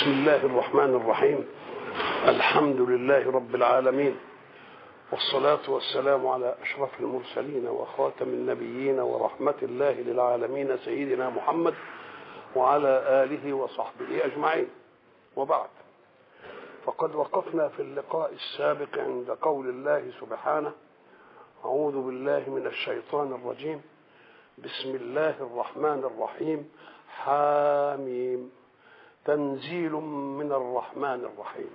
بسم الله الرحمن الرحيم الحمد لله رب العالمين والصلاة والسلام على أشرف المرسلين وخاتم النبيين ورحمة الله للعالمين سيدنا محمد وعلى آله وصحبه أجمعين وبعد فقد وقفنا في اللقاء السابق عند قول الله سبحانه أعوذ بالله من الشيطان الرجيم بسم الله الرحمن الرحيم حاميم تنزيل من الرحمن الرحيم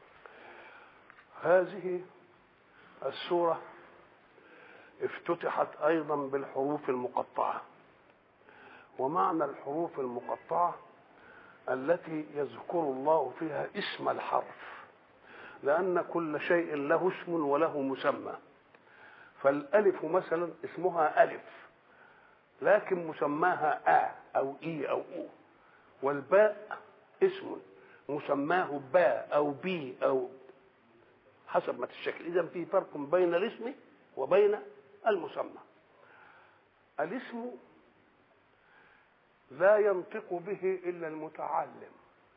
هذه السورة افتتحت أيضا بالحروف المقطعة ومعنى الحروف المقطعة التي يذكر الله فيها اسم الحرف لأن كل شيء له اسم وله مسمى فالألف مثلا اسمها ألف لكن مسماها آ أو إي أو أو والباء اسم مسماه باء أو بي أو حسب ما تشكل إذا في فرق بين الاسم وبين المسمى الاسم لا ينطق به إلا المتعلم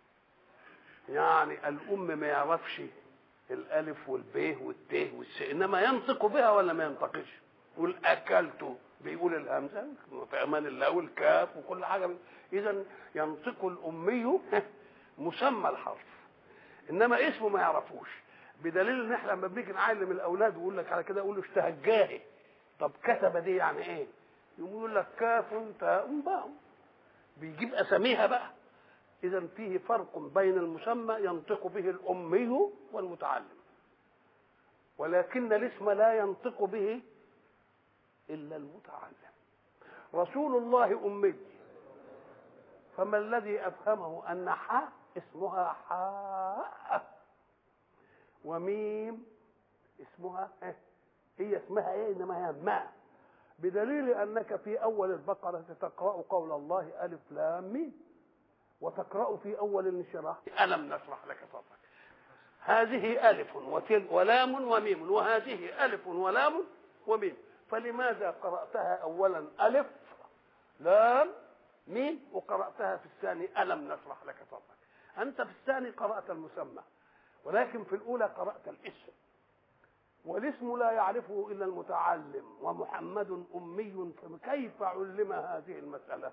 يعني الأم ما يعرفش الألف والب والت والس إنما ينطق بها ولا ما ينطقش يقول أكلت بيقول الهمزة في أمان الله والكاف وكل حاجة إذا ينطق الأمي مسمى الحرف إنما اسمه ما يعرفوش بدليل ان احنا لما بنيجي نعلم الاولاد ويقول لك على كده يقول له اشتهجاهي طب كتب دي يعني ايه؟ يقول لك كاف تاء باء بيجيب اساميها بقى اذا فيه فرق بين المسمى ينطق به الامي والمتعلم ولكن الاسم لا ينطق به الا المتعلم رسول الله امي فما الذي افهمه ان حاء اسمها حاء وميم اسمها إيه؟ هي اسمها ايه انما هي ماء بدليل انك في اول البقره تقرا قول الله الف لام ميم وتقرا في اول الانشراح الم نشرح لك صدرك هذه الف وتل ولام وميم وهذه الف ولام وميم فلماذا قراتها اولا الف لام ميم وقراتها في الثاني الم نشرح لك صدرك انت في الثاني قرات المسمى ولكن في الأولى قرأت الاسم والاسم لا يعرفه إلا المتعلم ومحمد أمي فكيف علم هذه المسألة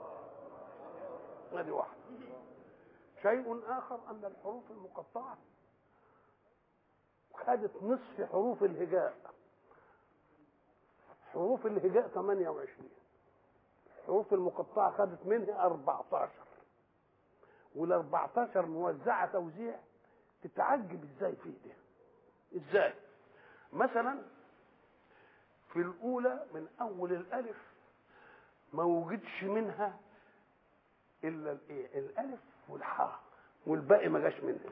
هذه واحدة شيء آخر أن الحروف المقطعة خدت نصف حروف الهجاء حروف الهجاء 28 الحروف المقطعة خدت منها 14 وال 14 موزعة توزيع تتعجب ازاي فيه ده ازاي مثلا في الاولى من اول الالف ما وجدش منها الا الايه الالف والحاء والباقي ما جاش منها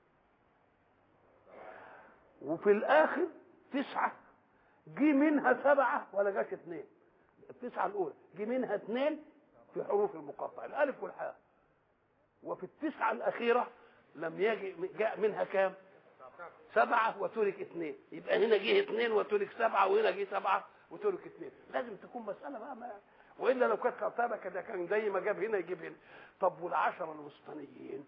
وفي الاخر تسعه جه منها سبعه ولا جاش اثنين التسعه الاولى جه منها اثنين في حروف المقطع الالف والحاء وفي التسعه الاخيره لم يجي جاء منها كام؟ سبعة وترك اثنين يبقى هنا جه اثنين وترك سبعة وهنا جه سبعة وترك اثنين لازم تكون مسألة بقى ما وإلا لو كانت خطابة كده كان زي ما جاب هنا يجيب هنا طب والعشرة الوسطانيين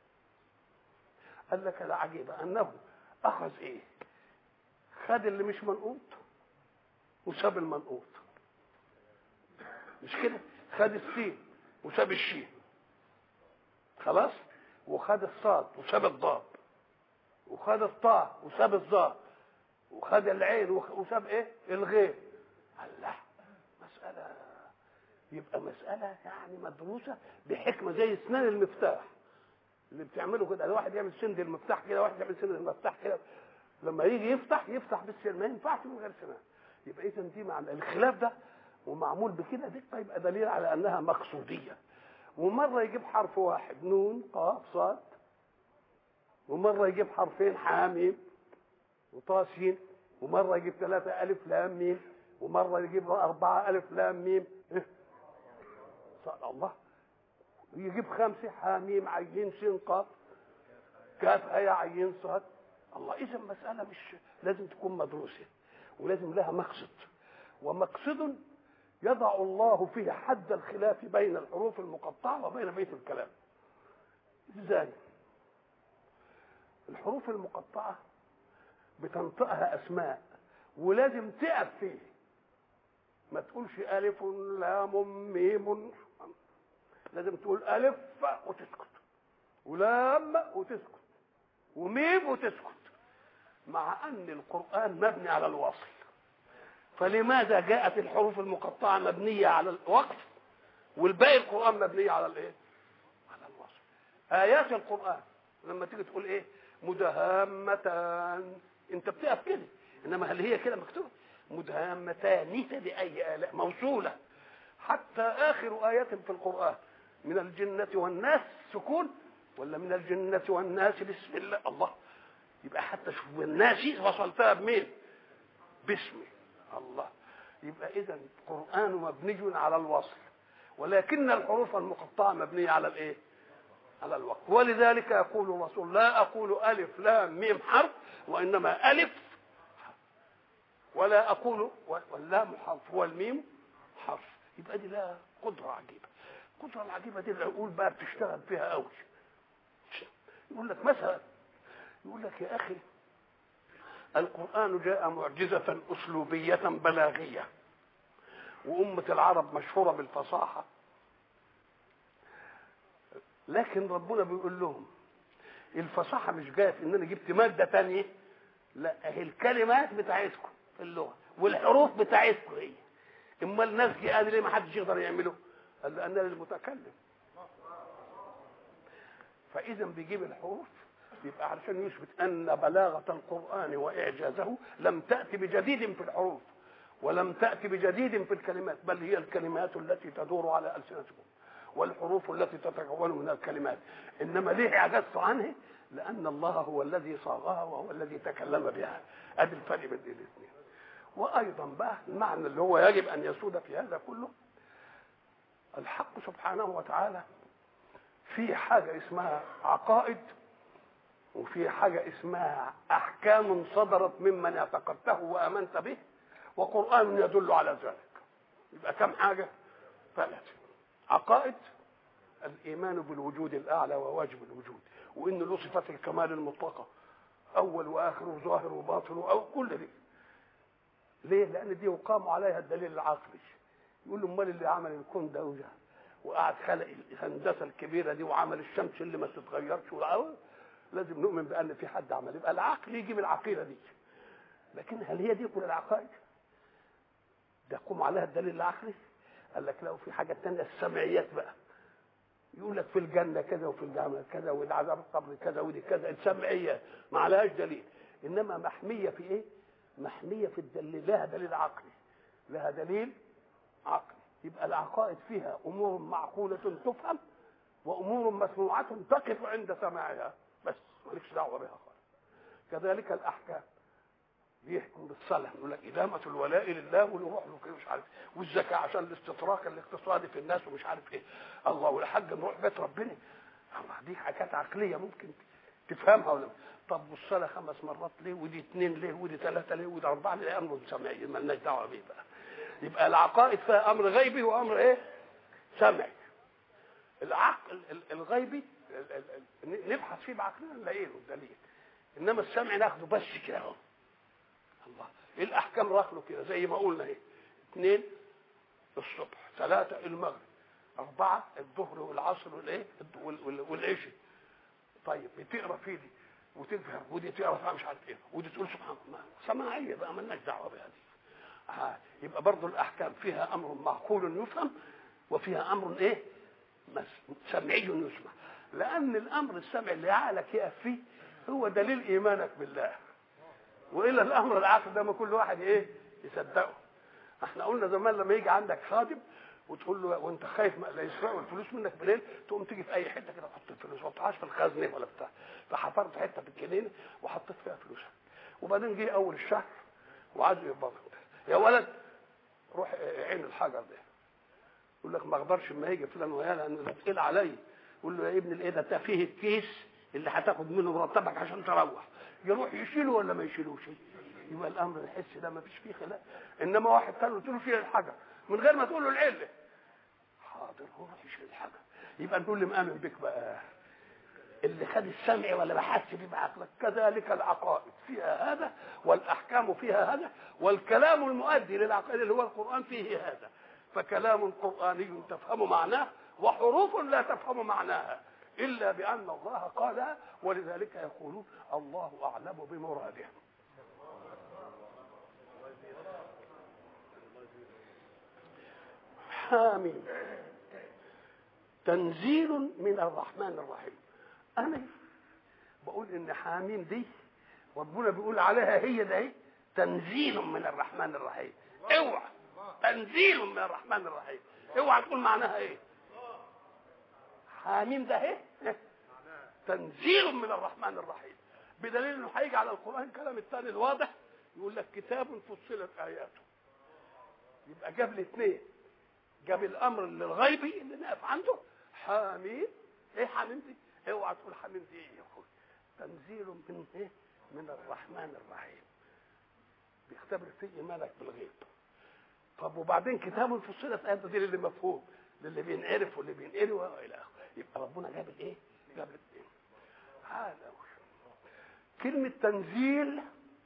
قال لك العجيب أنه أخذ إيه؟ خد اللي مش منقوط وساب المنقوط مش كده؟ خد السين وساب الشين خلاص؟ وخد الصاد وساب الضاد وخد الطاء وساب الظاء وخد العين وساب ايه الغين الله مسألة يبقى مسألة يعني مدروسة بحكمة زي اسنان المفتاح اللي بتعمله كده واحد يعمل سند المفتاح كده واحد يعمل سند المفتاح كده لما يجي يفتح يفتح بالسن ما ينفعش من غير سنان يبقى اذا دي معنى الخلاف ده ومعمول بكده دقه يبقى دليل على انها مقصوديه ومرة يجيب حرف واحد نون قاف صاد ومرة يجيب حرفين حاميم وطاسين ومرة يجيب ثلاثة ألف لام ميم ومرة يجيب أربعة ألف لام ميم صاد الله يجيب خمسة حاميم عين سين قاف كاف هيا عين صاد الله إذا مسألة مش لازم تكون مدروسة ولازم لها مقصد ومقصد يضع الله فيه حد الخلاف بين الحروف المقطعة وبين بيت الكلام ازاي الحروف المقطعة بتنطقها أسماء ولازم تقف فيه ما تقولش ألف لام ميم لازم تقول ألف وتسكت ولام وتسكت وميم وتسكت مع أن القرآن مبني على الوصل فلماذا جاءت الحروف المقطعة مبنية على الوقف والباقي القرآن مبنية على الإيه؟ على الوصل آيات القرآن لما تيجي تقول إيه؟ مدهامتان أنت بتقف كده إنما هل هي كده مكتوبة؟ مدهامتان بأي آلاء موصولة حتى آخر آيات في القرآن من الجنة والناس سكون ولا من الجنة والناس بسم الله الله يبقى حتى شوف الناس وصلتها بمين؟ باسمي الله يبقى إذا القرآن مبني على الوصل ولكن الحروف المقطعة مبنية على الإيه؟ على الوقت ولذلك يقول الرسول لا أقول ألف لام ميم حرف وإنما ألف ولا أقول واللام حرف والميم حرف يبقى دي لها قدرة عجيبة القدرة العجيبة دي العقول بقى بتشتغل فيها قوي يقول لك مثلا يقول لك يا أخي القرآن جاء معجزة أسلوبية بلاغية وأمة العرب مشهورة بالفصاحة لكن ربنا بيقول لهم الفصاحة مش جاية في إن أنا جبت مادة تانية لا هي الكلمات بتاعتكم في اللغة والحروف بتاعتكم هي اما الناس جه قال ليه ما حدش يقدر يعمله قال لان للمتكلم فاذا بيجيب الحروف يبقى علشان يثبت ان بلاغه القران واعجازه لم تاتي بجديد في الحروف ولم تاتي بجديد في الكلمات بل هي الكلمات التي تدور على السنتكم والحروف التي تتكون من الكلمات انما ليه عجزت عنه لان الله هو الذي صاغها وهو الذي تكلم بها ادي الفرق بين الاثنين وايضا بقى المعنى اللي هو يجب ان يسود في هذا كله الحق سبحانه وتعالى في حاجه اسمها عقائد وفي حاجه اسمها احكام صدرت ممن اعتقدته وامنت به وقران يدل على ذلك يبقى كم حاجه ثلاثه عقائد الايمان بالوجود الاعلى وواجب الوجود وان له صفات الكمال المطلقه اول واخر وظاهر وباطن او كل دي ليه؟ لان دي يقام عليها الدليل العقلي يقول له امال اللي عمل الكون ده وده وقعد خلق الهندسه الكبيره دي وعمل الشمس اللي ما تتغيرش لازم نؤمن بان في حد عمل يبقى العقل يجيب العقيده دي لكن هل هي دي كل العقائد؟ ده يقوم عليها الدليل العقلي قال لك لا وفي حاجه ثانيه السمعيات بقى يقول لك في الجنه كذا وفي الجنه كذا والعذاب القبر كذا ودي كذا السمعيه ما عليهاش دليل انما محميه في ايه؟ محميه في الدليل لها دليل عقلي لها دليل عقلي يبقى العقائد فيها امور معقوله تفهم وامور مسموعه تقف عند سماعها بس مالكش دعوه بها خالص كذلك الاحكام بيحكم بالصلاة يقول لك إدامة الولاء لله ونروح له كده مش عارف والزكاة عشان الاستطراق الاقتصادي في الناس ومش عارف إيه الله والحج نروح بيت ربنا الله دي حاجات عقلية ممكن تفهمها ولا طب والصلاة خمس مرات ليه ودي اثنين ليه ودي ثلاثة ليه ودي أربعة ليه أمر سمعي مالناش دعوة بيه بقى يبقى العقائد فيها أمر غيبي وأمر إيه؟ سمعي العقل الغيبي نبحث فيه بعقلنا نلاقيه له دليل انما السمع ناخده بس كده اهو الله الاحكام راخله كده زي ما قلنا ايه اثنين الصبح ثلاثة المغرب أربعة الظهر والعصر والإيه والعشاء طيب بتقرا في دي وتفهم ودي تقرا فيها مش عارف ايه ودي تقول سبحان الله سماعية بقى مالناش دعوة بها دي آه. يبقى برضه الأحكام فيها أمر معقول يفهم وفيها أمر إيه سمعي يسمع لأن الأمر السمعي اللي عقلك يقف فيه هو دليل إيمانك بالله والا الامر العقل ده ما كل واحد ايه يصدقه احنا قلنا زمان لما يجي عندك خادم وتقول له وانت خايف لا يسرقوا الفلوس منك بالليل تقوم تيجي في اي حته كده تحط الفلوس ما تحطهاش في الخزنه ولا بتاع فحفرت حته في الجنينه وحطيت فيها فلوسك وبعدين جه اول الشهر وعايز يقبض يا ولد روح عين الحجر ده يقول لك ما اقدرش اما يجي فلان ويا لانه ده تقيل عليا يقول له يا ابن الايه ده فيه الكيس اللي هتاخد منه مرتبك عشان تروح يروح يشيله ولا ما يشيلوش يبقى الامر الحس ده ما فيش فيه خلاف انما واحد ثاني قلت له شيل الحجر من غير ما تقول له العله حاضر هو يشيل الحجر يبقى نقول اللي مآمن بك بقى اللي خد السمع ولا بحث فيه بعقلك كذلك العقائد فيها هذا والاحكام فيها هذا والكلام المؤدي للعقائد اللي هو القران فيه هذا فكلام قراني تفهم معناه وحروف لا تفهم معناها الا بان الله قالها ولذلك يقولون الله اعلم بمراده حامين تنزيل من الرحمن الرحيم انا بقول ان حامين دي ربنا بيقول عليها هي ده ايه تنزيل من الرحمن الرحيم اوعى تنزيل من الرحمن الرحيم اوعى تقول معناها ايه حامين ده ايه تنزيل من الرحمن الرحيم بدليل انه هيجي على القران الكلام الثاني الواضح يقول لك كتاب فصلت اياته يبقى جاب الاثنين جاب الامر للغيبي اللي نقف عنده حامين ايه حامين دي اوعى تقول حامين دي ايه يا اخوي تنزيل من ايه من الرحمن الرحيم بيختبر فيه ايمانك بالغيب طب وبعدين كتاب فصلت اياته دي اللي مفهوم للي بينعرف واللي بينقري والى اخره يبقى ربنا جاب الايه جاب الاثنين هذا كلمة تنزيل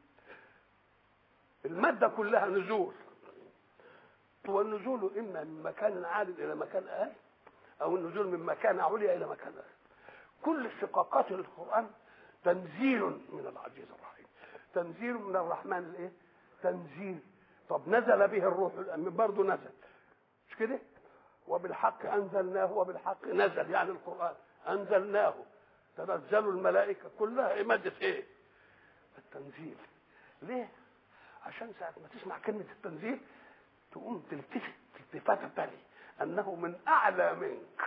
المادة كلها نزول والنزول إما من مكان عال إلى مكان أقل أو النزول من مكان عليا إلى مكان أقل كل اشتقاقات القرآن تنزيل من العزيز الرحيم تنزيل من الرحمن الإيه؟ تنزيل طب نزل به الروح الأمين برضه نزل مش كده؟ وبالحق أنزلناه وبالحق نزل يعني القرآن أنزلناه تنزل الملائكة كلها مادة إيه؟ التنزيل ليه؟ عشان ساعة ما تسمع كلمة التنزيل تقوم تلتفت التفاتة تانية أنه من أعلى منك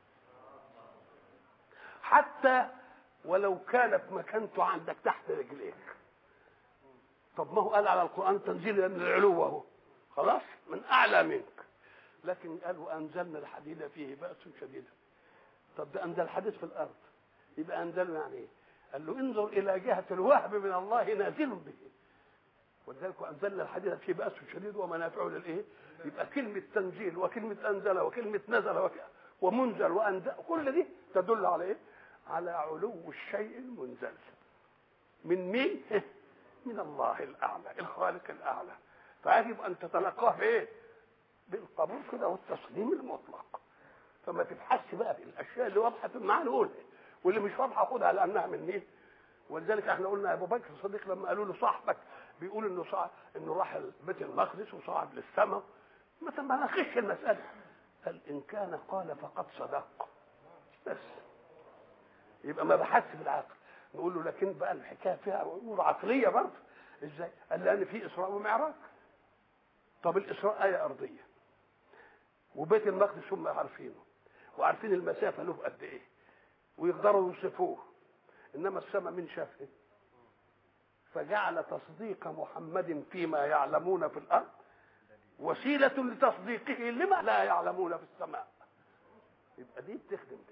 حتى ولو كانت مكانته عندك تحت رجليك طب ما هو قال على القرآن تنزيل من العلو أهو خلاص من أعلى منك لكن قال وأنزلنا الحديد فيه بأس شديد طب ده أنزل الحديد في الأرض يبقى أنزله يعني إيه؟ قال له انظر إلى جهة الوهب من الله نازل به ولذلك انزلنا الحديث فيه باس شديد ومنافعه للايه؟ يبقى كلمه تنزيل وكلمه انزل وكلمه نزل وك... ومنزل وانزل كل دي تدل على ايه؟ على علو الشيء المنزل. من مين؟ من الله الاعلى، الخالق الاعلى. فيجب ان تتلقاه بايه؟ بالقبول كده والتسليم المطلق. فما تبحثش بقى في الاشياء اللي واضحه في المعنى قولها واللي مش واضحه خدها لانها من مين؟ ولذلك احنا قلنا ابو بكر الصديق لما قالوا له صاحبك بيقول انه صعد انه راح بيت المقدس وصعد للسماء مثلا ما ناقشش المساله قال ان كان قال فقد صدق بس يبقى ما بحثش بالعقل نقول له لكن بقى الحكايه فيها امور عقليه برضه ازاي؟ قال لان في اسراء ومعراج طب الاسراء ايه ارضيه وبيت المقدس هم عارفينه وعارفين المسافه له قد ايه ويقدروا يوصفوه انما السماء من شافه فجعل تصديق محمد فيما يعلمون في الارض وسيله لتصديقه لما لا يعلمون في السماء يبقى دي بتخدم دي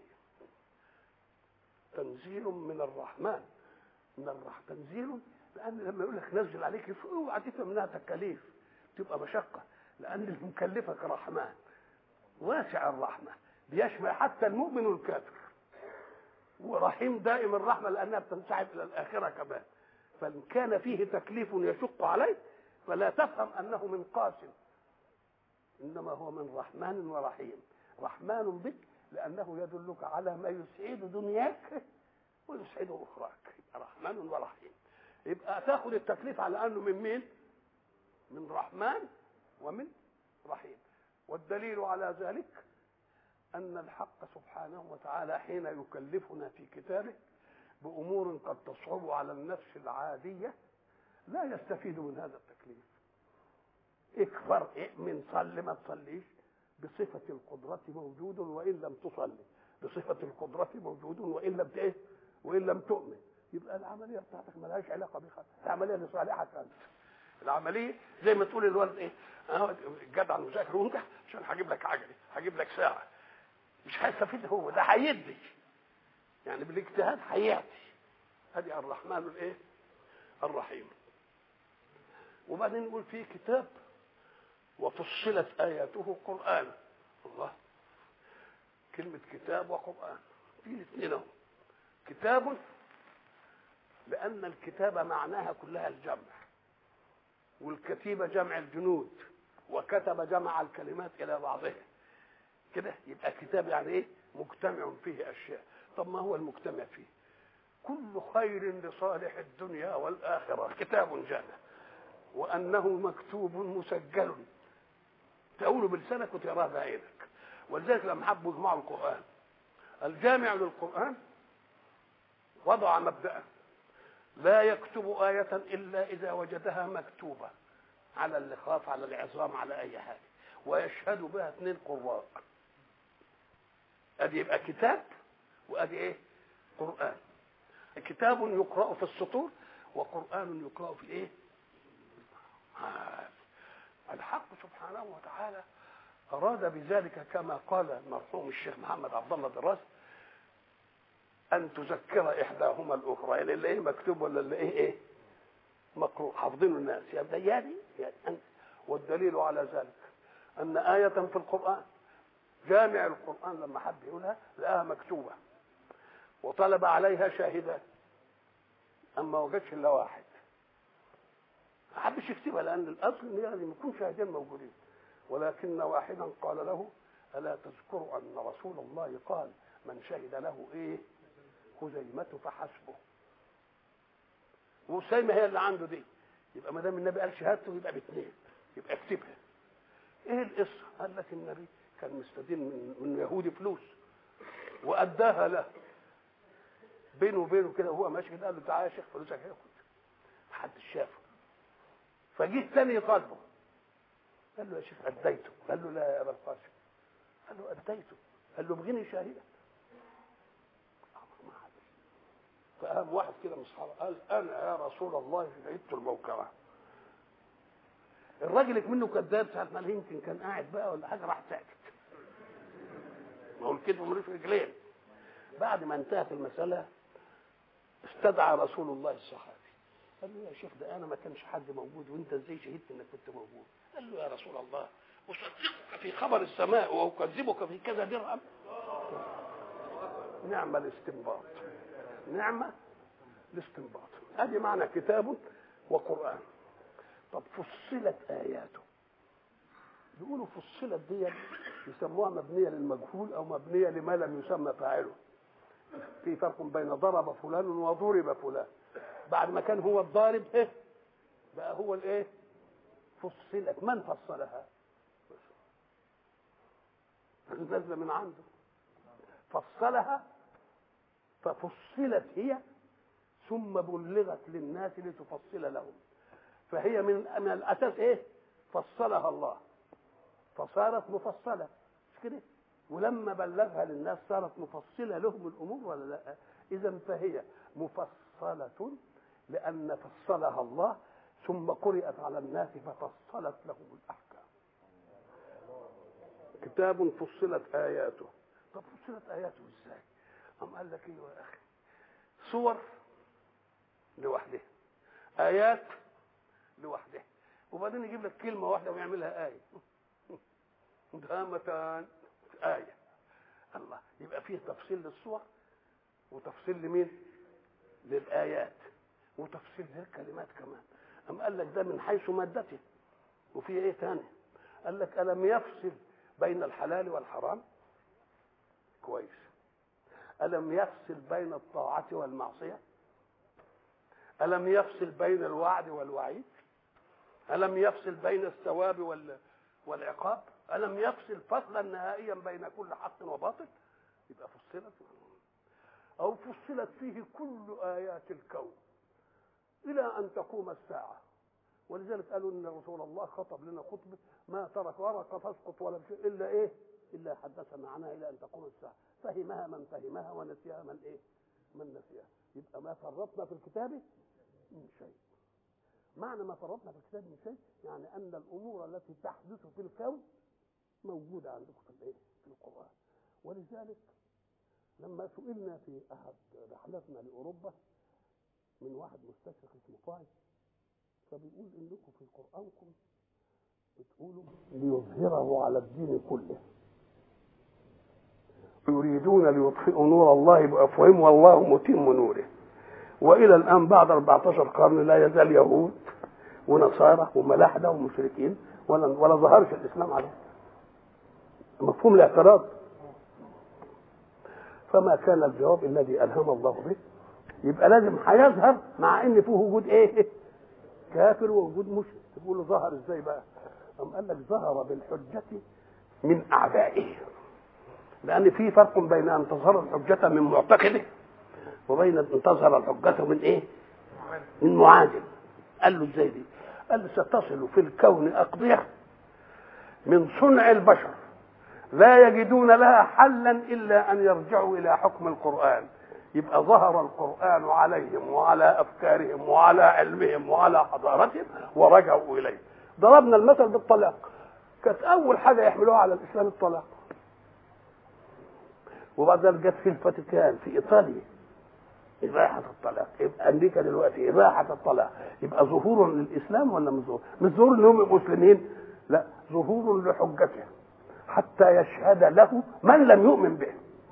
تنزيل من الرحمن من الرحمن تنزيل لان لما يقول لك نزل عليك اوعى تفهم انها تكاليف تبقى مشقه لان اللي مكلفك رحمن واسع الرحمه بيشمل حتى المؤمن والكافر ورحيم دائم الرحمه لانها بتنسحب الى الاخره كمان فان كان فيه تكليف يشق عليه فلا تفهم انه من قاس انما هو من رحمن ورحيم رحمن بك لانه يدلك على ما يسعد دنياك ويسعد اخراك يبقى رحمن ورحيم يبقى تاخذ التكليف على انه من مين من رحمن ومن رحيم والدليل على ذلك ان الحق سبحانه وتعالى حين يكلفنا في كتابه بامور قد تصعب على النفس العاديه لا يستفيد من هذا التكليف اكفر اؤمن صل ما تصليش بصفة القدرة موجود وإن لم تصلي بصفة القدرة موجود وإن لم ايه وإن لم تؤمن يبقى العملية بتاعتك ملهاش علاقة بها العملية لصالحك أنت العملية زي ما تقول الولد ايه اه جدع المذاكر وانجح عشان هجيب لك عجلة هجيب لك ساعة مش هيستفيد هو ده هيدي يعني بالاجتهاد هيعطي هذه الرحمن الايه الرحيم وبعدين نقول في كتاب وفصلت اياته قرانا الله كلمه كتاب وقران في الاثنين اهو كتاب لأن الكتابة معناها كلها الجمع والكتيبة جمع الجنود وكتب جمع الكلمات إلى بعضها كده يبقى كتاب يعني إيه مجتمع فيه أشياء طب ما هو المجتمع فيه كل خير لصالح الدنيا والآخرة كتاب جامع وأنه مكتوب مسجل تقوله بلسانك وتقراه بعينك ولذلك لما حبوا يجمعوا القرآن الجامع للقرآن وضع مبدأ لا يكتب آية إلا إذا وجدها مكتوبة على اللخاف على العظام على أي حاجة ويشهد بها اثنين قراء أدي يبقى كتاب وأدي إيه؟ قرآن كتاب يقرأ في السطور وقرآن يقرأ في الإيه؟ الحق سبحانه وتعالى أراد بذلك كما قال المرحوم الشيخ محمد عبد الله دراس أن تذكر إحداهما الأخرى يعني اللي إيه مكتوب ولا اللي إيه إيه مقروء حافظينه الناس يعني يعني, يعني والدليل على ذلك أن آية في القرآن جامع القرآن لما حب يقولها لقاها مكتوبة وطلب عليها شاهدان أما وجدش إلا واحد ما حبش يكتبها لأن الأصل إن لازم يكون شاهدين موجودين ولكن واحدا قال له ألا تذكر أن رسول الله قال من شهد له إيه خزيمة فحسبه وسيمة هي اللي عنده دي يبقى ما دام النبي قال شهادته يبقى باثنين يبقى اكتبها ايه القصه؟ قال لك النبي كان مستدين من من يهودي فلوس واداها له بينه وبينه كده وهو ماشي كده قال له تعالى يا شيخ فلوسك هياخد محدش شافه فجه الثاني يطالبه قال له يا شيخ اديته قال له لا يا ابا القاسم قال له اديته قال له ابغيني شاهدا فقام واحد كده من الصحابه قال انا يا رسول الله شهدت الموكره الراجل منه كذاب ساعه ما يمكن كان قاعد بقى ولا حاجه راح ساكت ما هو الكذب ملوش رجلين بعد ما انتهت المساله استدعى رسول الله الصحابي قال له يا شيخ ده انا ما كانش حد موجود وانت ازاي شهدت انك كنت موجود قال له يا رسول الله اصدقك في خبر السماء واكذبك في كذا درهم نعم الاستنباط نعمة الاستنباط هذه معنى كتاب وقرآن طب فصلت آياته يقولوا فصلت دي يسموها مبنية للمجهول أو مبنية لما لم يسمى فاعله في فرق بين ضرب فلان وضرب فلان بعد ما كان هو الضارب ايه بقى هو الايه فصلت من فصلها نازله من عنده فصلها ففصلت هي ثم بلغت للناس لتفصل لهم فهي من من الاساس ايه فصلها الله فصارت مفصله مش كده ولما بلغها للناس صارت مفصله لهم الامور ولا لا اذا فهي مفصله لان فصلها الله ثم قرات على الناس ففصلت لهم الاحكام كتاب فصلت اياته طب فصلت اياته ازاي قام قال لك ايوه يا اخي صور لوحدها ايات لوحدها وبعدين يجيب لك كلمه واحده ويعملها ايه دامتان ايه الله يبقى فيه تفصيل للصور وتفصيل لمين للايات وتفصيل للكلمات كمان أم قال لك ده من حيث مادته وفي ايه تاني قال لك ألم يفصل بين الحلال والحرام كويس ألم يفصل بين الطاعة والمعصية ألم يفصل بين الوعد والوعيد ألم يفصل بين الثواب وال... والعقاب ألم يفصل فصلا نهائيا بين كل حق وباطل يبقى فصلت أو فصلت فيه كل آيات الكون إلى أن تقوم الساعة ولذلك قالوا ان رسول الله خطب لنا خطبه ما ترك ورقه تسقط ولا شيء الا ايه؟ الا حدثنا عنها الى ان تقوم الساعه فهمها من فهمها ونسيها من ايه؟ من نسيها يبقى ما فرطنا في الكتاب من شيء معنى ما فرطنا في الكتاب من شيء يعني ان الامور التي تحدث في الكون موجوده عندكم في الايه؟ في القران ولذلك لما سئلنا في احد رحلاتنا لاوروبا من واحد مستشرق اسمه فايز فبيقول انكم في قرانكم بتقولوا ليظهره على الدين كله يريدون ليطفئوا نور الله بافواههم والله متم نوره والى الان بعد 14 قرن لا يزال يهود ونصارى وملاحده ومشركين ولا ولا ظهرش الاسلام عليهم مفهوم الاعتراض فما كان الجواب الذي الهم الله به يبقى لازم هيظهر مع ان فيه وجود ايه كافر ووجود مشرك تقول له ظهر ازاي بقى قام قال لك ظهر بالحجة من أعدائه لأن في فرق بين أن تظهر الحجة من معتقده وبين أن تظهر الحجة من إيه؟ من معادل قال له ازاي دي؟ قال له ستصل في الكون أقضية من صنع البشر لا يجدون لها حلا إلا أن يرجعوا إلى حكم القرآن يبقى ظهر القرآن عليهم وعلى أفكارهم وعلى علمهم وعلى حضارتهم ورجعوا إليه ضربنا المثل بالطلاق كانت أول حاجة يحملوها على الإسلام الطلاق وبعد ذلك جت في الفاتيكان في إيطاليا إباحة الطلاق يبقى أمريكا دلوقتي إباحة الطلاق يبقى ظهور للإسلام ولا مش ظهور؟ مش ظهور إنهم مسلمين لا ظهور لحجته حتى يشهد له من لم يؤمن به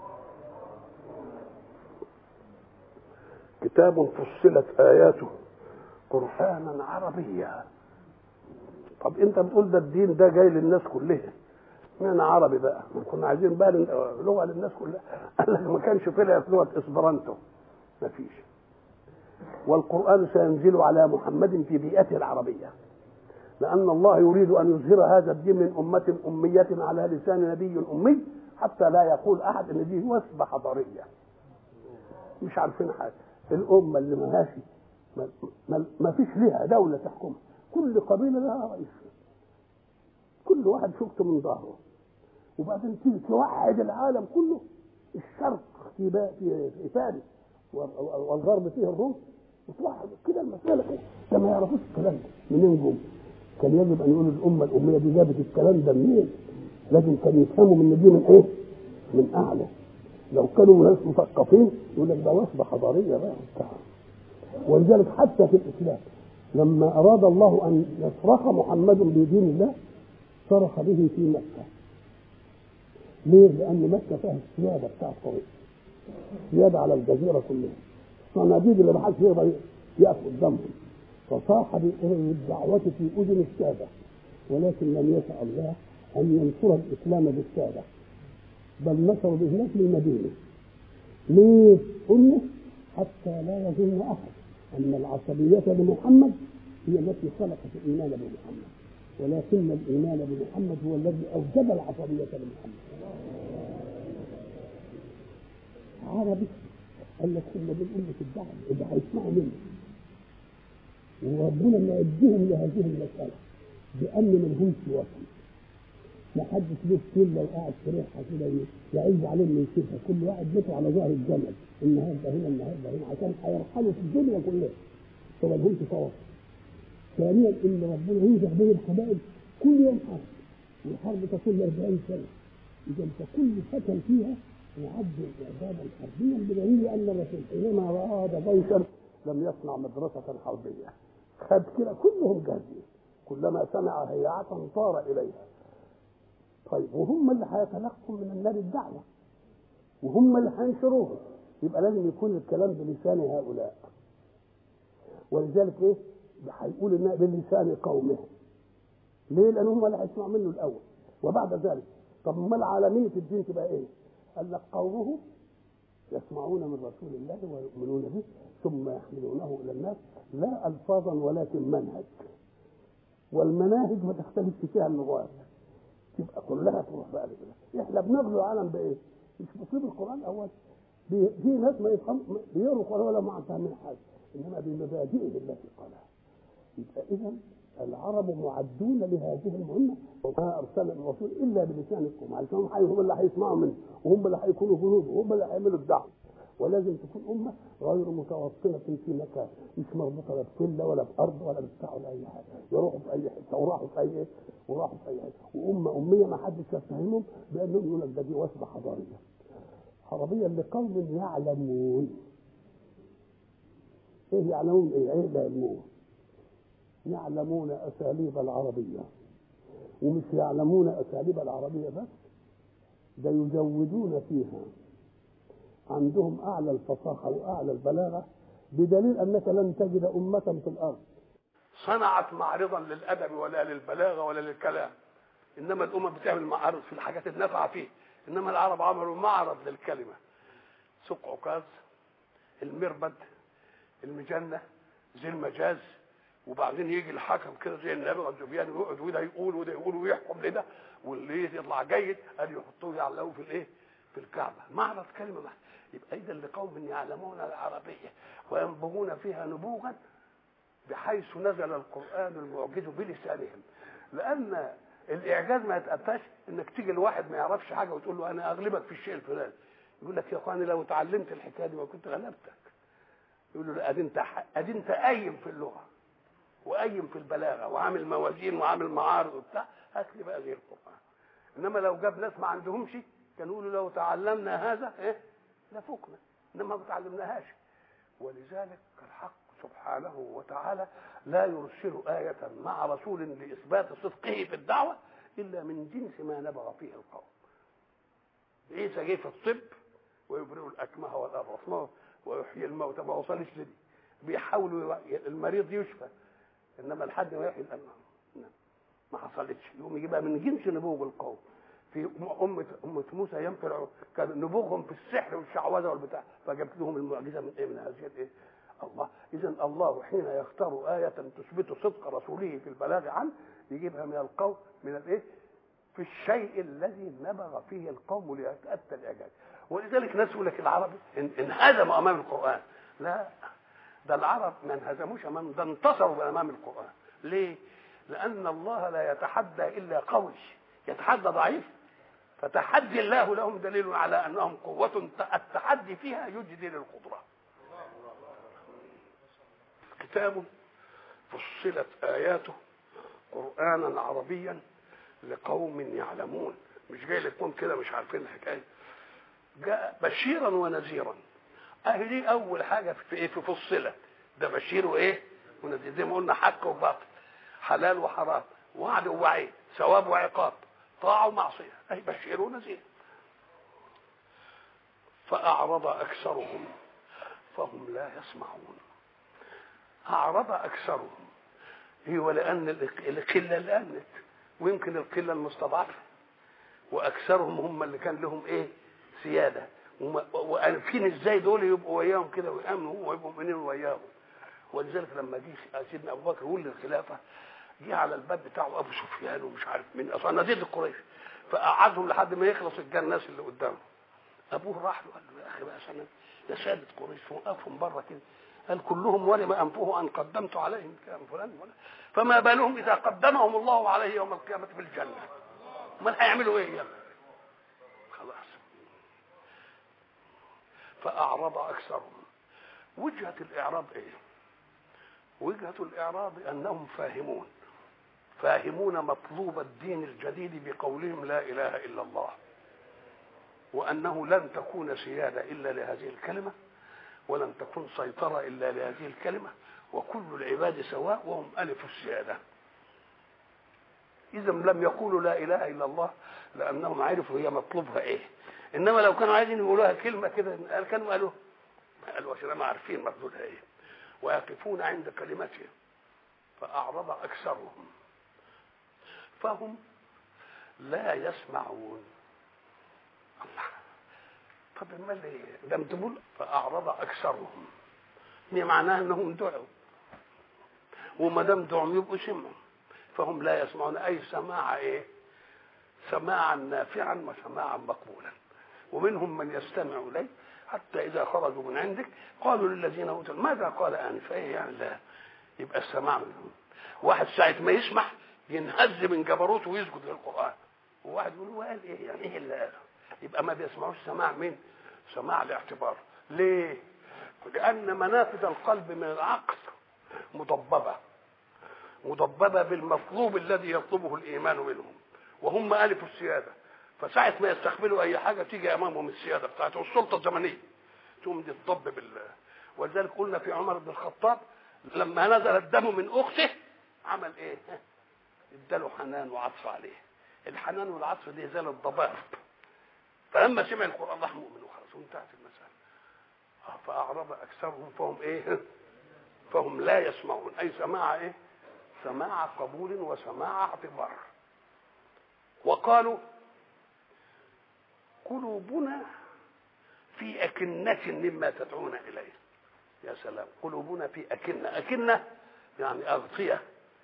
كتاب فصلت آياته قرآنا عربيا طب انت بتقول ده الدين ده جاي للناس كلها معنى عربي بقى كنا عايزين بقى لغه للناس كلها قال لك ما كانش طلعت لغه اسبرانتو ما فيش والقران سينزل على محمد في بيئته العربيه لان الله يريد ان يظهر هذا الدين من امه اميه على لسان نبي امي حتى لا يقول احد ان دي وثبه حضاريه مش عارفين حاجه الامه اللي ما ما, ما, ما فيش لها دوله تحكمها كل قبيله لها رئيس كل واحد شفته من ظهره وبعدين تيجي توحد العالم كله الشرق في في في فارس والغرب فيه الروس وتوحد كده المساله كده ده ما يعرفوش الكلام ده منين جم كان يجب ان يقولوا الامه الاميه دي جابت الكلام ده منين لازم كانوا يفهموا من دي من ايه من اعلى لو كانوا ناس مثقفين يقول لك ده وصفه حضاريه بقى ولذلك حتى في الاسلام لما اراد الله ان يصرخ محمد بدين الله صرخ به في مكه ليه؟ لأن مكة فيها السيادة بتاع الطريق سيادة على الجزيرة كلها الصناديق اللي ما حدش يقدر يقف قدامهم فصاح بالدعوة في أذن السادة ولكن لم يشاء الله أن ينصر الإسلام بالسادة بل نصر بهناك للمدينة ليه؟ قلنا حتى لا يظن أحد أن العصبية لمحمد هي التي خلقت الإيمان بمحمد ولكن الإيمان بمحمد هو الذي أوجب العصبية لمحمد عربي قال لك كنا بنقول لك الدعوة اللي هيسمعوا منه وربنا موجههم لهذه المسألة بأن ما لهمش وطن ما حدش له كل لو قاعد في ريحة كده يعز عليه انه يشوفها كل واحد بيته على ظهر الجمل النهارده هنا النهارده هنا عشان هيرحلوا في الدنيا كلها فما لهمش تواصل ثانيا ان ربنا ينزع بين القبائل كل يوم حرب والحرب تكون 40 سنه اذا فكل فتى فيها يعد اعدادا حربيا بدليل ان الرسول حينما اراد ضيفا لم يصنع مدرسه حربيه خد كده كلهم جاهزين كلما سمع هيعة طار اليها طيب وهم اللي هيتلقوا من النار الدعوه وهم اللي هينشروها يبقى لازم يكون الكلام بلسان هؤلاء ولذلك ايه هيقول انها بلسان قومه ليه لان هم اللي هيسمعوا منه الاول وبعد ذلك طب امال عالميه الدين تبقى ايه قال لك قومه يسمعون من رسول الله ويؤمنون به ثم يحملونه الى الناس لا الفاظا ولكن منهج والمناهج ما تختلفش فيها اللغات تبقى كلها تروح بقى كده احنا بنغزو العالم بايه؟ مش باسلوب القران الاول في ناس ما يفهم بيقروا القران ولا ما فاهمين حاجه انما بمبادئه التي قالها يبقى اذا العرب معدون لهذه المهمه وما ارسل الرسول الا بلسان القوم علشان هم اللي هيسمعوا منه وهم اللي هيكونوا جنود وهم اللي هيعملوا الدعوه ولازم تكون امه غير متوطنه في مكان مش مربوطه لا بقله ولا بارض ولا بتاع ولا اي حاجه يروحوا في اي حته وراحوا في اي وراحوا في اي حته وامه اميه ما حدش يتهمهم بانهم يقول لك ده دي وثبه حضاريه حضاريه لقوم يعلمون ايه يعلمون ايه ايه لا يعلمون يعلمون اساليب العربيه ومش يعلمون اساليب العربيه بس ده يجودون فيها عندهم اعلى الفصاحه واعلى البلاغه بدليل انك لن تجد امه في الارض صنعت معرضا للادب ولا للبلاغه ولا للكلام انما الامم بتعمل معارض في الحاجات النافعه فيه انما العرب عملوا معرض للكلمه سوق عكاظ المربد المجنه زي المجاز وبعدين يجي الحكم كده زي النبي والزبيان ويقعد وده يقول وده يقول ويحكم لده واللي يطلع جيد قال يحطوه يعلقوه في الايه؟ في الكعبه معرض كلمه واحده يبقى اذا لقوم يعلمون العربيه وينبغون فيها نبوغا بحيث نزل القران المعجز بلسانهم لان الاعجاز ما يتاتاش انك تيجي لواحد ما يعرفش حاجه وتقول له انا اغلبك في الشيء الفلاني يقول لك يا اخواني لو اتعلمت الحكايه دي ما كنت غلبتك يقول له لا ادي انت ادي انت قايم في اللغه وقايم في البلاغه وعامل موازين وعامل معارض وبتاع هات لي بقى زي القران انما لو جاب ناس ما عندهمش كانوا يقولوا لو تعلمنا هذا ايه لفقنا انما ما تعلمناهاش ولذلك الحق سبحانه وتعالى لا يرسل آية مع رسول لإثبات صدقه في الدعوة إلا من جنس ما نبغ فيه القوم عيسى جه في الطب ويبرئ الأكمه والأبرص ويحيي الموتى ما وصلش لدي بيحاولوا المريض يشفى انما لحد ما يحيي الامه ما حصلتش يقوم يجيبها من جنس نبوغ القوم في أمة أمة موسى أيام فرعون كان نبوغهم في السحر والشعوذة والبتاع فجابت لهم المعجزة من إيه من هذه الإيه؟ الله إذا الله حين يختار آية تثبت صدق رسوله في البلاغ عنه يجيبها من القوم من الإيه؟ في الشيء الذي نبغ فيه القوم ليتأتى الإعجاز ولذلك ناس يقول لك العرب انهزموا أمام القرآن لا ده العرب ما انهزموش امام ده انتصروا امام القران ليه لان الله لا يتحدى الا قوي يتحدى ضعيف فتحدي الله لهم دليل على انهم قوه التحدي فيها يجدي للقدره كتاب فصلت اياته قرانا عربيا لقوم يعلمون مش جاي لكم كده مش عارفين الحكايه جاء بشيرا ونذيرا اهي دي اول حاجه في ايه في فصلت ده بشير وايه ونذير زي ما قلنا حق وباطل حلال وحرام وعد ووعيد ثواب وعقاب طاعه ومعصيه اي بشير ونذير فاعرض اكثرهم فهم لا يسمعون اعرض اكثرهم هو لان القله اللي امنت ويمكن القله المستضعفه واكثرهم هم اللي كان لهم ايه سياده وعارفين ازاي دول يبقوا وياهم كده ويامنوا ويبقوا مؤمنين وياهم ولذلك لما جه سيدنا ابو بكر يقول للخلافه جه على الباب بتاعه ابو سفيان ومش عارف مين اصلا نزيد قريش فقعدهم لحد ما يخلص الجن الناس اللي قدامه ابوه راح له قال له يا اخي بقى سنه يا ساده قريش وقفهم بره كده قال كلهم ولم انفه ان قدمت عليهم كلام فلان ولا فما بالهم اذا قدمهم الله عليه يوم القيامه في الجنه امال هيعملوا ايه يعني خلاص فأعرض أكثرهم وجهة الإعراض إيه؟ وجهة الإعراض أنهم فاهمون فاهمون مطلوب الدين الجديد بقولهم لا إله إلا الله وأنه لن تكون سيادة إلا لهذه الكلمة ولن تكون سيطرة إلا لهذه الكلمة وكل العباد سواء وهم ألف السيادة إذا لم يقولوا لا إله إلا الله لأنهم عرفوا هي مطلوبها إيه انما لو كانوا عايزين يقولوها كلمه كده كانوا قالوا قالوا عشان ما عارفين مردودها ايه ويقفون عند كلمته فاعرض اكثرهم فهم لا يسمعون الله طب امال ايه لم تقول فاعرض اكثرهم معناها انهم دعوا وما دام دعوا يبقوا سمعوا فهم لا يسمعون اي سماع ايه سماعا نافعا وسماعا مقبولا ومنهم من يستمع اليه حتى اذا خرجوا من عندك قالوا للذين اوتوا ماذا قال انفا ايه يعني لا يبقى السماع منهم واحد ساعه ما يسمع ينهز من جبروته ويسجد للقران وواحد يقول هو قال ايه يعني ايه اللي قاله يبقى ما بيسمعوش سماع مين سماع الاعتبار ليه لان منافذ القلب من العقل مضببه مضببه بالمطلوب الذي يطلبه الايمان منهم وهم الف السياده فساعة ما يستقبلوا أي حاجة تيجي أمامهم السيادة بتاعته السلطة الزمنية تقوم دي تضب بال ولذلك قلنا في عمر بن الخطاب لما نزل الدم من أخته عمل إيه؟ اداله حنان وعطف عليه الحنان والعطف دي زي الضباب فلما سمع القران راح مؤمن وخلاص وانتهت المساله فاعرض اكثرهم فهم ايه فهم لا يسمعون اي سماع ايه سماع قبول وسماع اعتبار وقالوا قلوبنا في أكنة مما تدعون إليه يا سلام قلوبنا في أكنة أكنة يعني أغطية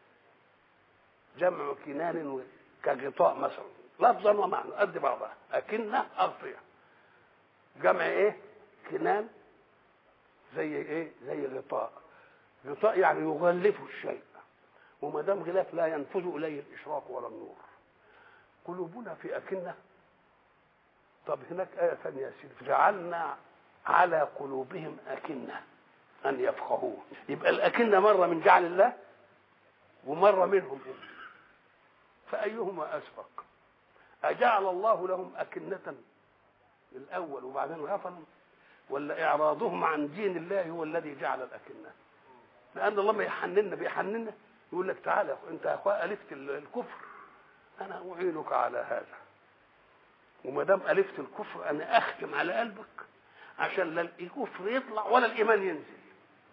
جمع كنان كغطاء مثلا لفظا ومعنى قد بعضها أكنة أغطية جمع إيه كنان زي إيه زي غطاء غطاء يعني يغلف الشيء وما دام غلاف لا ينفذ إليه الإشراق ولا النور قلوبنا في أكنة طب هناك آية ثانية يا سيدي جعلنا على قلوبهم أكنة أن يفقهوه يبقى الأكنة مرة من جعل الله ومرة منهم هم فأيهما أسبق أجعل الله لهم أكنة الأول وبعدين غفلا ولا إعراضهم عن دين الله هو الذي جعل الأكنة لأن الله ما يحننا بيحننا يقول لك تعالى أنت يا أخويا ألفت الكفر أنا أعينك على هذا وما دام ألفت الكفر أنا أختم على قلبك عشان لا الكفر يطلع ولا الإيمان ينزل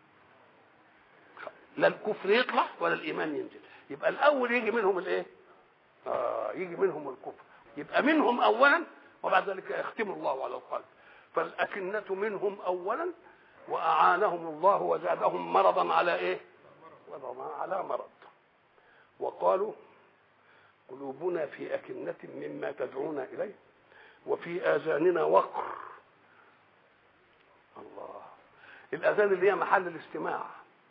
لا الكفر يطلع ولا الإيمان ينزل يبقى الأول يجي منهم الإيه؟ آه يجي منهم الكفر يبقى منهم أولا وبعد ذلك يختم الله على القلب فالأكنة منهم أولا وأعانهم الله وزادهم مرضا على إيه؟ مرضا على مرض وقالوا قلوبنا في أكنة مما تدعون إليه وفي آذاننا وقر الله الآذان اللي هي محل الاستماع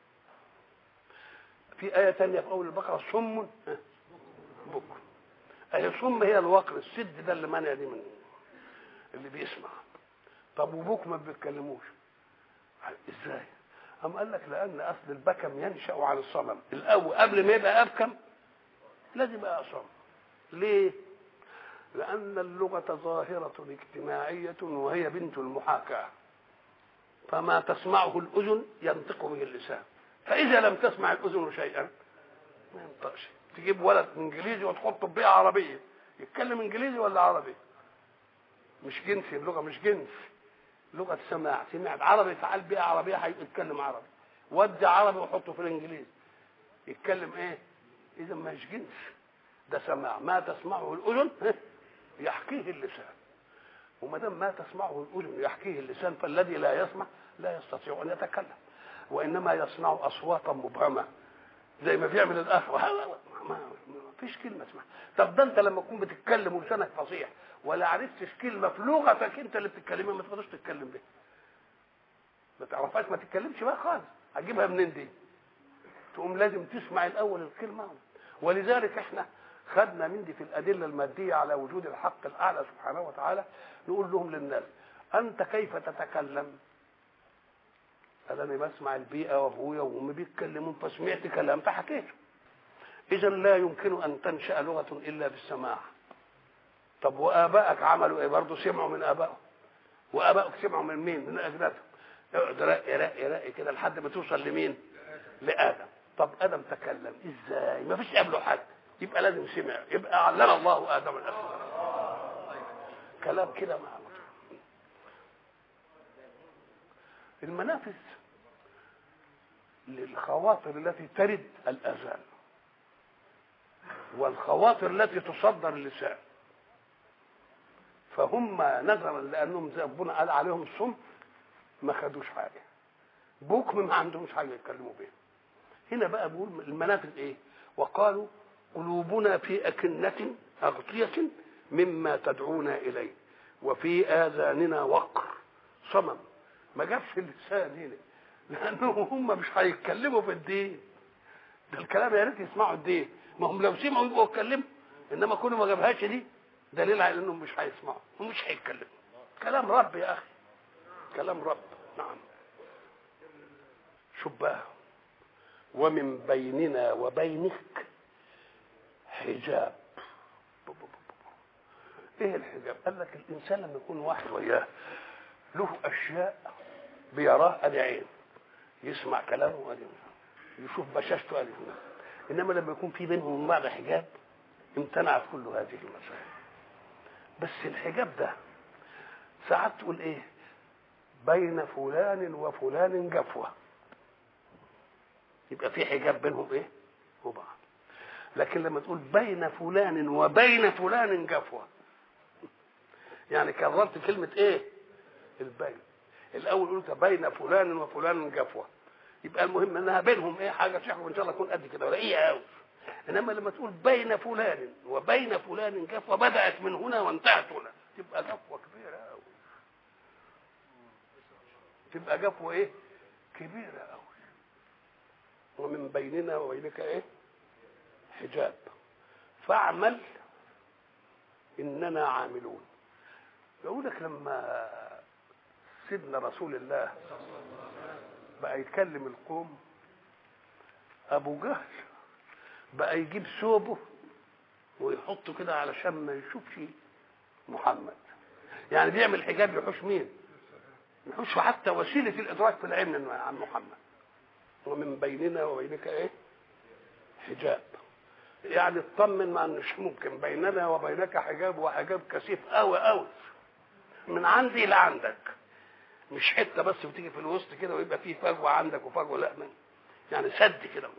في آية تانية في أول البقرة صم بكم أهي صم هي الوقر السد ده اللي منع دي من اللي بيسمع طب وبوك ما بيتكلموش ازاي؟ أم قال لك لأن أصل البكم ينشأ عن الصمم الأول قبل ما يبقى أبكم لازم يبقى أصم ليه؟ لأن اللغة ظاهرة اجتماعية وهي بنت المحاكاة فما تسمعه الأذن ينطق به اللسان فإذا لم تسمع الأذن شيئا ما ينطقش تجيب ولد إنجليزي وتحطه ببيئة عربية يتكلم إنجليزي ولا عربي؟ مش جنسي اللغة مش جنس لغة سماع سمعت عربي تعال بيئة عربية هيتكلم عربي ودي عربي وحطه في الإنجليزي يتكلم إيه؟ إذا مش جنس ده سماع ما تسمعه الأذن يحكيه اللسان وما دام ما تسمعه الاذن يحكيه اللسان فالذي لا يسمع لا يستطيع ان يتكلم وانما يصنع اصواتا مبهمه زي ما بيعمل الاخ ما فيش كلمه اسمها طب ده انت لما تكون بتتكلم ولسانك فصيح ولا عرفتش كلمه في لغتك انت اللي بتتكلمها ما تقدرش تتكلم بيها ما تعرفهاش ما تتكلمش بقى خالص هتجيبها منين دي تقوم لازم تسمع الاول الكلمه ولذلك احنا خدنا من دي في الأدلة المادية على وجود الحق الأعلى سبحانه وتعالى نقول لهم للناس أنت كيف تتكلم قال أنا بسمع البيئة وأبويا وأمي بيتكلمون فسمعت كلام فحكيته إذا لا يمكن أن تنشأ لغة إلا بالسماع طب وآبائك عملوا إيه برضه سمعوا من آبائهم وآبائك سمعوا من مين من أجدادهم اقعد رقي رقي رقي كده لحد ما توصل لمين لآدم طب آدم تكلم إزاي ما فيش قبله حد يبقى لازم سمع يبقى علم الله ادم الاسماء كلام كده مع المنافذ للخواطر التي ترد الاذان والخواطر التي تصدر اللسان فهم نظرا لانهم زي ربنا قال عليهم الصم ما خدوش حاجه بكم ما عندهمش حاجه يتكلموا بيها هنا بقى بيقول المنافذ ايه وقالوا قلوبنا في أكنة أغطية مما تدعونا إليه وفي آذاننا وقر صمم ما جابش اللسان هنا لأنه هم مش هيتكلموا في الدين ده الكلام يا ريت يسمعوا الدين ما هم لو سمعوا يبقوا يتكلموا إنما كونه ما جابهاش دي دليل على إنهم مش هيسمعوا ومش هيتكلموا كلام رب يا أخي كلام رب نعم شوف بقى ومن بيننا وبينك حجاب ايه الحجاب قال لك الانسان لما يكون واحد وياه له اشياء بيراه ادي عين يسمع كلامه ادي يشوف بشاشته ادي انما لما يكون في بينهم وبين بعض حجاب امتنعت كل هذه المسائل بس الحجاب ده ساعات تقول ايه بين فلان وفلان جفوه يبقى في حجاب بينهم ايه وبعض لكن لما تقول بين فلان وبين فلان جفوه يعني كررت كلمه ايه البين الاول قلت بين فلان وفلان جفوه يبقى المهم انها بينهم ايه حاجه تحكم ان شاء الله تكون قد كده ولا ايه قوي انما لما تقول بين فلان وبين فلان جفوه بدات من هنا وانتهت هنا تبقى جفوه كبيره قوي تبقى جفوه ايه كبيره قوي ومن بيننا وبينك ايه حجاب فاعمل اننا عاملون يقول لك لما سيدنا رسول الله بقى يكلم القوم ابو جهل بقى يجيب ثوبه ويحطه كده علشان ما يشوفش محمد يعني بيعمل حجاب يحوش مين يحوش حتى وسيله الادراك في العلم عن محمد ومن بيننا وبينك ايه حجاب يعني اطمن مع مش ممكن بيننا وبينك حجاب وحجاب كثيف قوي قوي من عندي لعندك مش حته بس بتيجي في الوسط كده ويبقى فيه فجوه عندك وفجوه لا من يعني سد كده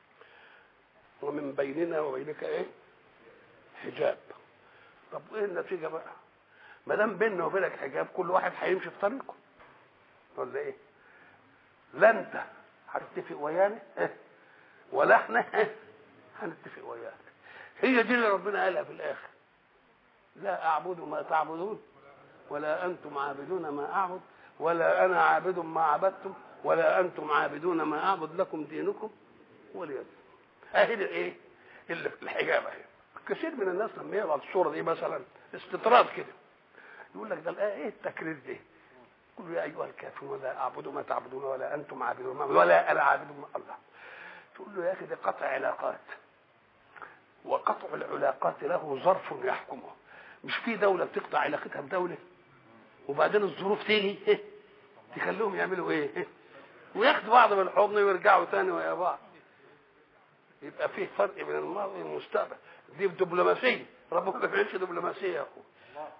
ومن بيننا وبينك ايه حجاب طب ايه النتيجه بقى ما دام بيننا وبينك حجاب كل واحد هيمشي في طريقه ولا ايه لا انت هتتفق ويانا ولا احنا هنتفق وياك هي دي اللي ربنا قالها في الاخر لا اعبد ما تعبدون ولا انتم عابدون ما اعبد ولا انا عابد ما عبدتم ولا انتم عابدون ما اعبد لكم دينكم ولي اهي ايه اللي في الحجاب اهي كثير من الناس لما يقرا الصوره دي مثلا استطراد كده يقول لك ده الايه ايه التكرير ده قل يا ايها الكافرون ولا اعبد ما تعبدون ولا انتم عابدون ما ولا انا عابد ما الله تقول له يا اخي ده قطع علاقات وقطع العلاقات له ظرف يحكمه مش في دوله بتقطع علاقتها بدوله وبعدين الظروف تيجي تخليهم يعملوا ايه وياخدوا بعض بالحضن ويرجعوا تاني ويا بعض يبقى فيه فرق بين الماضي والمستقبل دي دبلوماسيه ربنا ما بيعملش دبلوماسيه يا اخو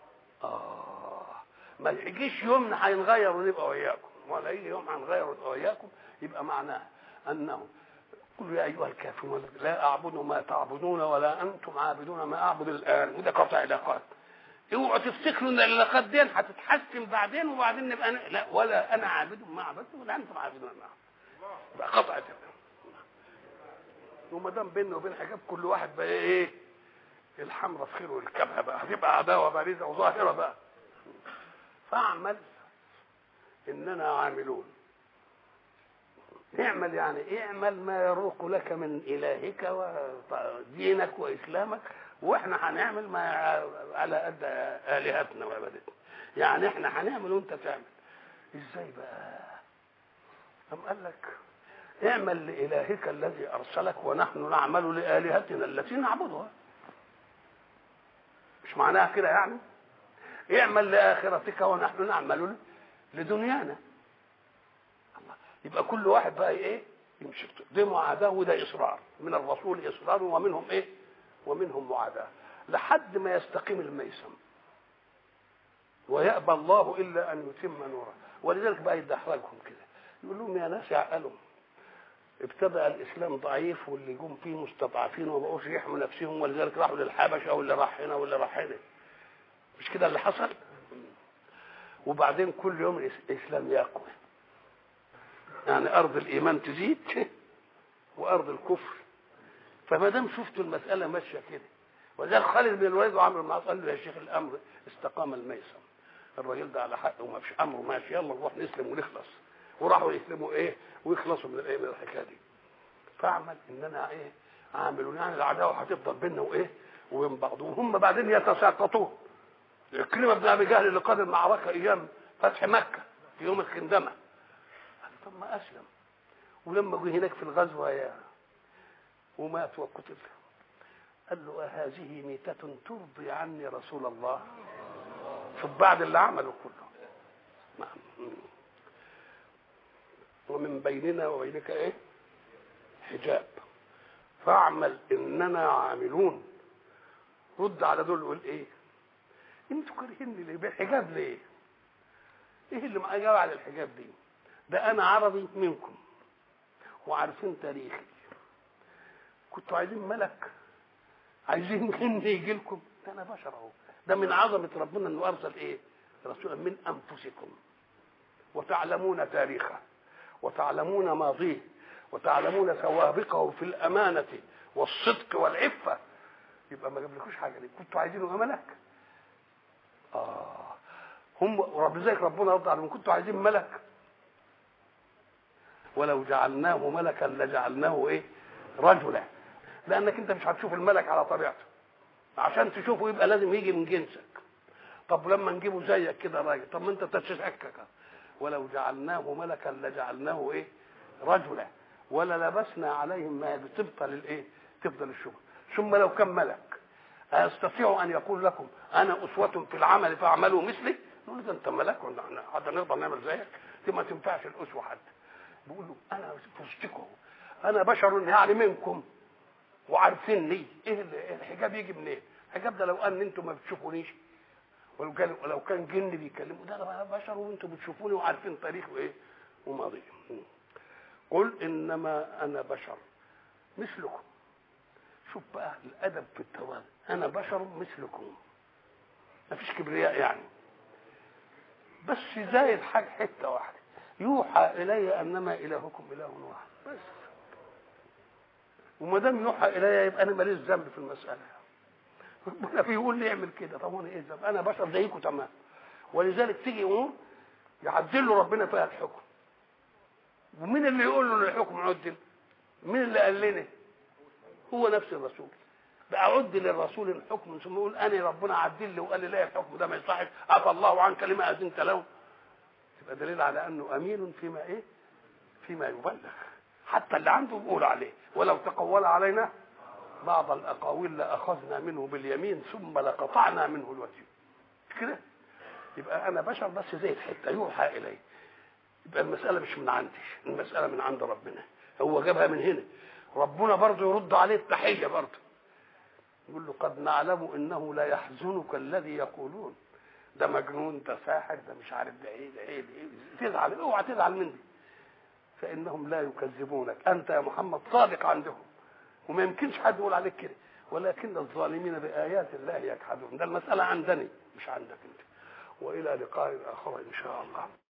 اه ما يجيش يومنا هينغير ونبقى وياكم ولا يجي يوم هنغير ونبقى وياكم يبقى معناه انه قل يا ايها الكافرون لا اعبد ما تعبدون ولا انتم عابدون ما اعبد الان وده قطع علاقات اوعوا تفتكروا ان العلاقات دي هتتحسن بعدين وبعدين نبقى ن... لا ولا انا عابد ما عبدتم ولا انتم عابدون ما يبقى قطعت وما دام بيننا وبين حجاب كل واحد بقى ايه الحمرة في خير والكبهة بقى هتبقى عداوة بارزة وظاهرة بقى فاعمل اننا عاملون اعمل يعني اعمل ما يروق لك من الهك ودينك واسلامك واحنا هنعمل ما على قد الهتنا وعبادتنا يعني احنا هنعمل وانت تعمل ازاي بقى أم قال لك اعمل لإلهك الذي أرسلك ونحن نعمل لآلهتنا التي نعبدها مش معناها كده يعني اعمل لآخرتك ونحن نعمل لدنيانا الله يبقى كل واحد بقى ايه يمشي دي معاداة وده إصرار من الرسول إصرار ومنهم ايه ومنهم معاداة لحد ما يستقيم الميسم ويأبى الله إلا أن يتم نوره ولذلك بقى يدحرجهم كده يقول لهم يا ناس عقلوا ابتدأ الإسلام ضعيف واللي جم فيه مستضعفين وما بقوش يحموا نفسهم ولذلك راحوا للحبشة واللي راح هنا واللي راح هنا مش كده اللي حصل وبعدين كل يوم الإسلام يقوى يعني أرض الإيمان تزيد وأرض الكفر فما دام شفتوا المسألة ماشية كده وذلك خالد بن الوليد وعمرو بن العاص قال له يا شيخ الأمر استقام الميسم الراجل ده على حق وما فيش أمره ماشي يلا نروح نسلم ونخلص وراحوا يسلموا ايه ويخلصوا من الايه من الحكايه دي فاعمل اننا ايه عاملون يعني العداوه هتفضل بيننا وايه وبين بعض وهم بعدين يتساقطون الكلمه بن ابي جهل اللي قاد المعركه ايام فتح مكه في يوم الخندمه قال طب ما اسلم ولما جه هناك في الغزوه يا ومات وقتل قال له هذه ميتة ترضي عني رسول الله شوف بعد اللي عمله كله نعم ومن بيننا وبينك ايه حجاب فاعمل اننا عاملون رد على دول يقول ايه انتوا كارهيني ليه بالحجاب ليه ايه اللي جاب على الحجاب دي ده انا عربي منكم وعارفين تاريخي كنتوا عايزين ملك عايزين جن يجي لكم ده انا بشر اهو ده من عظمه ربنا انه ارسل ايه رسولا من انفسكم وتعلمون تاريخه وتعلمون ماضيه وتعلمون سوابقه في الامانه والصدق والعفه يبقى ما جابلكوش حاجه دي كنتوا عايزينه ملك اه هم رب ذلك ربنا رد عليهم كنتوا عايزين ملك ولو جعلناه ملكا لجعلناه ايه رجلا لانك انت مش هتشوف الملك على طبيعته عشان تشوفه يبقى لازم يجي من جنسك طب لما نجيبه زيك كده راجل طب ما انت تتشكك ولو جعلناه ملكا لجعلناه ايه رجلا ولا لبسنا عليهم ما تبطل الايه تفضل الشغل ثم لو كان ملك أيستطيع أن يقول لكم أنا أسوة في العمل فاعملوا مثلي؟ نقول له أنت ملك حتى نقدر نعمل زيك دي ما تنفعش الأسوة حد بيقول له أنا في وسطكم أنا بشر يعني منكم وعارفيني إيه الحجاب يجي منين؟ إيه؟ الحجاب ده لو أن أنتم ما بتشوفونيش ولو كان ولو كان جن بيكلموا ده انا بشر وانتم بتشوفوني وعارفين تاريخ وايه وماضي قل انما انا بشر مثلكم شوف بقى الادب في التوازن انا بشر مثلكم ما فيش كبرياء يعني بس زايد حاجه حته واحده يوحى الي انما الهكم اله واحد بس وما دام يوحى الي يبقى انا ماليش ذنب في المساله ربنا بيقول لي اعمل كده طب وانا ايه ذنب انا بشر زيكم تمام ولذلك تيجي امور يعدل له ربنا فيها الحكم ومين اللي يقول له ان الحكم عدل مين اللي قال لنا هو نفس الرسول بقى عد للرسول الحكم ثم يقول انا ربنا عدل لي وقال لي لا الحكم ده ما يصحش عفى الله عنك لما اذنت له يبقى دليل على انه امين فيما ايه فيما يبلغ حتى اللي عنده بيقول عليه ولو تقول علينا بعض الاقاويل لاخذنا منه باليمين ثم لقطعنا منه الوتين كده يبقى انا بشر بس زي الحته يوحى الي يبقى المساله مش من عندي المساله من عند ربنا هو جابها من هنا ربنا برضه يرد عليه التحيه برضه يقول له قد نعلم انه لا يحزنك الذي يقولون ده مجنون ده ساحر ده مش عارف ده ايه ده ايه, ده إيه تزعل اوعى تزعل مني فانهم لا يكذبونك انت يا محمد صادق عندهم وما يمكنش حد يقول عليك كده ولكن الظالمين بايات الله يجحدون ده المساله عندني مش عندك انت والى لقاء اخر ان شاء الله